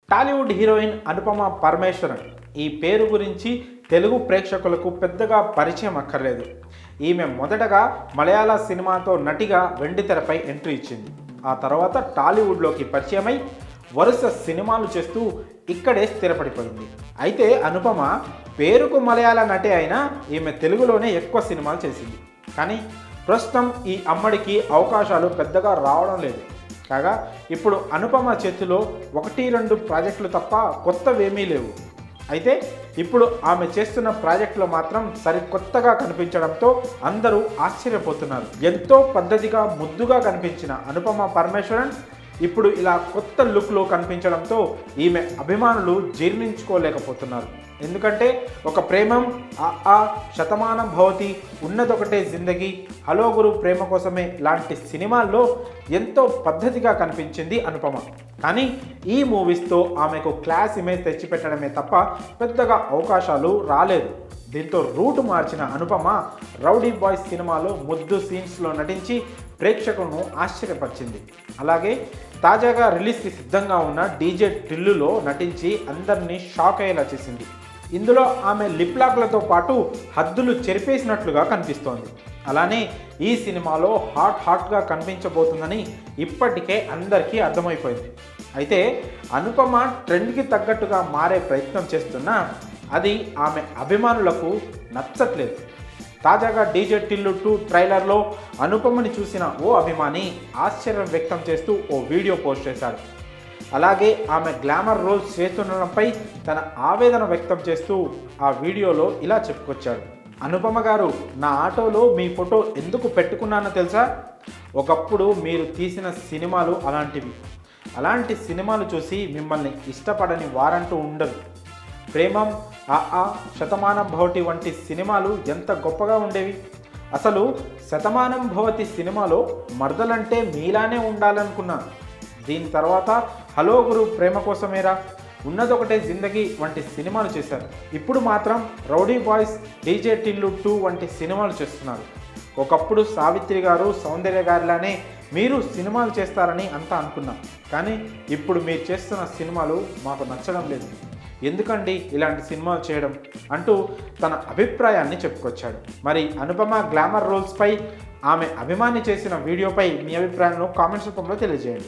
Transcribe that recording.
Tollywood heroine Anupama Parameswaran ఈ పేరు గురించి తెలుగు ప్రేక్షకులకు పెద్దగా పరిచయం అక్కర్లేదు ఈమె మొదటగా మలయాళ సినిమాతో నటిగా వెండితెరపై ఎంట్రీ ఇచ్చింది ఆ తర్వాత టాలీవుడ్లోకి పరిచయమై వరుస సినిమాలు చేస్తూ ఇక్కడే స్థిరపడిపోయింది అయితే అనుపమ పేరుకు మలయాళ నటి అయినా ఈమె తెలుగులోనే ఎక్కువ సినిమాలు చేసింది కానీ ప్రస్తుతం ఈ అమ్మడికి అవకాశాలు పెద్దగా రావడం లేదు కాగా ఇప్పుడు అనుపమ చేతిలో ఒకటి రెండు ప్రాజెక్టులు తప్ప కొత్తవేమీ లేవు అయితే ఇప్పుడు ఆమె చేస్తున్న ప్రాజెక్టులో మాత్రం సరికొత్తగా కనిపించడంతో అందరూ ఆశ్చర్యపోతున్నారు ఎంతో పద్ధతిగా ముద్దుగా కనిపించిన అనుపమ పరమేశ్వరన్ ఇప్పుడు ఇలా కొత్త లుక్లో కనిపించడంతో ఈమె అభిమానులు జీర్ణించుకోలేకపోతున్నారు ఎందుకంటే ఒక ప్రేమం ఆ ఆ శతమానం భవతి ఉన్నదొకటే జిందగీ హలో గురు ప్రేమ కోసమే లాంటి సినిమాల్లో ఎంతో పద్ధతిగా కనిపించింది అనుపమ కానీ ఈ మూవీస్తో ఆమెకు క్లాస్ ఇమేజ్ తెచ్చిపెట్టడమే తప్ప పెద్దగా అవకాశాలు రాలేదు దీంతో రూట్ మార్చిన అనుపమ రౌడీ బాయ్స్ సినిమాలో ముద్దు సీన్స్లో నటించి ప్రేక్షకులను ఆశ్చర్యపరిచింది అలాగే తాజాగా రిలీజ్కి సిద్ధంగా ఉన్న డీజే టిల్లులో నటించి అందరినీ షాక్ అయ్యేలా చేసింది ఇందులో ఆమె లిప్ లాక్లతో పాటు హద్దులు చెరిపేసినట్లుగా కనిపిస్తోంది అలానే ఈ సినిమాలో హాట్ హాట్గా కనిపించబోతుందని ఇప్పటికే అందరికీ అర్థమైపోయింది అయితే అనుపమ ట్రెండ్కి తగ్గట్టుగా మారే ప్రయత్నం చేస్తున్నా అది ఆమె అభిమానులకు నచ్చట్లేదు తాజాగా డీజే టిల్లు టూ ట్రైలర్లో అనుపమని చూసిన ఓ అభిమాని ఆశ్చర్యం వ్యక్తం చేస్తూ ఓ వీడియో పోస్ట్ చేశాడు అలాగే ఆమె గ్లామర్ రోల్స్ చేస్తుండడంపై తన ఆవేదన వ్యక్తం చేస్తూ ఆ వీడియోలో ఇలా చెప్పుకొచ్చాడు అనుపమ గారు నా ఆటోలో మీ ఫోటో ఎందుకు పెట్టుకున్నానో తెలుసా ఒకప్పుడు మీరు తీసిన సినిమాలు అలాంటివి అలాంటి సినిమాలు చూసి మిమ్మల్ని ఇష్టపడని వారంటూ ఉండరు ప్రేమం ఆ ఆ శతమానం భవతి వంటి సినిమాలు ఎంత గొప్పగా ఉండేవి అసలు శతమానం భవతి సినిమాలో మర్దలంటే మీలానే ఉండాలనుకున్నాను దీని తర్వాత హలో గురు ప్రేమ కోసమేరా ఉన్నదొకటే జిందగీ వంటి సినిమాలు చేశారు ఇప్పుడు మాత్రం rowdy boys DJ Tillu two వంటి సినిమాలు చేస్తున్నారు ఒకప్పుడు సావిత్రి గారు సౌందర్య గారిలానే మీరు సినిమాలు చేస్తారని అంతా అనుకున్నాం కానీ ఇప్పుడు మీరు చేస్తున్న సినిమాలు మాకు నచ్చడం లేదు ఎందుకండి ఇలాంటి సినిమాలు చేయడం అంటూ తన అభిప్రాయాన్ని చెప్పుకొచ్చాడు మరి అనుపమ గ్లామర్ రోల్స్పై ఆమె అభిమాని చేసిన వీడియోపై మీ అభిప్రాయాలను కామెంట్స్ రూపంలో తెలియజేయండి